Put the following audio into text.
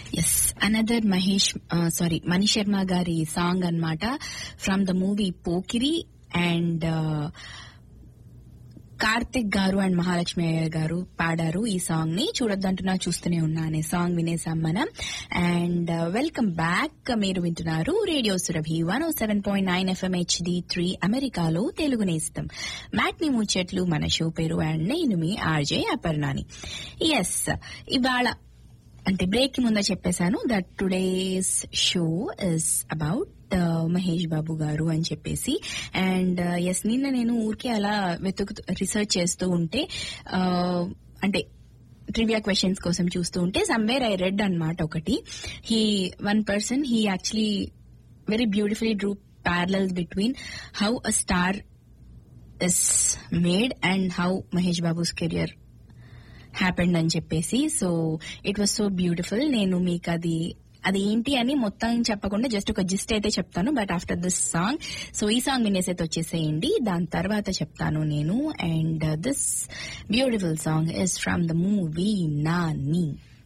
yes another Mahesh sorry Mani Sharma గారి song అన్నమాట from the movie Pokiri and Karthik గారు అండ్ మహాలక్ష్మి అయ్యర్ గారు పాడారు ఈ సాంగ్ ని చూడొద్దంటున్నా చూస్తూనే ఉన్నా అనే సాంగ్ వినేసాం మనం అండ్ వెల్కమ్ బ్యాక్ మీరు వింటున్నారు radio Surabhi one o seven point nine FM HD three అమెరికాలో తెలుగు నేస్తం మ్యాట్ని ముచ్చట్లు మన షో పేరు అండ్ నేను మీ ఆర్జే అపర్ణాని ఎస్ ఇవాళ అంటే బ్రేక్ కి ముందే చెప్పేశాను that today's show is about Mahesh Babu గారు అని చెప్పేసి అండ్ ఎస్ నిన్న నేను ఊరికే అలా వెతుకు రీసెర్చ్ చేస్తూ ఉంటే uh, అంటే ట్రివియా క్వశ్చన్స్ కోసం చూస్తూ ఉంటే సమ్వేర్ ఐ రెడ్ అన్నమాట ఒకటి he one person he actually very beautifully drew parallels between how a star is made and how Mahesh Babu's career happened అని చెప్పేసి so it was so beautiful నేను మీకు అది అది ఏంటి అని మొత్తం చెప్పకుండా జస్ట్ ఒక జిస్ట్ అయితే చెప్తాను but after this song so ఈ సాంగ్ వినేసైతే వచ్చేసేయండి దాని తర్వాత చెప్తాను నేను and this beautiful song is from the movie Nani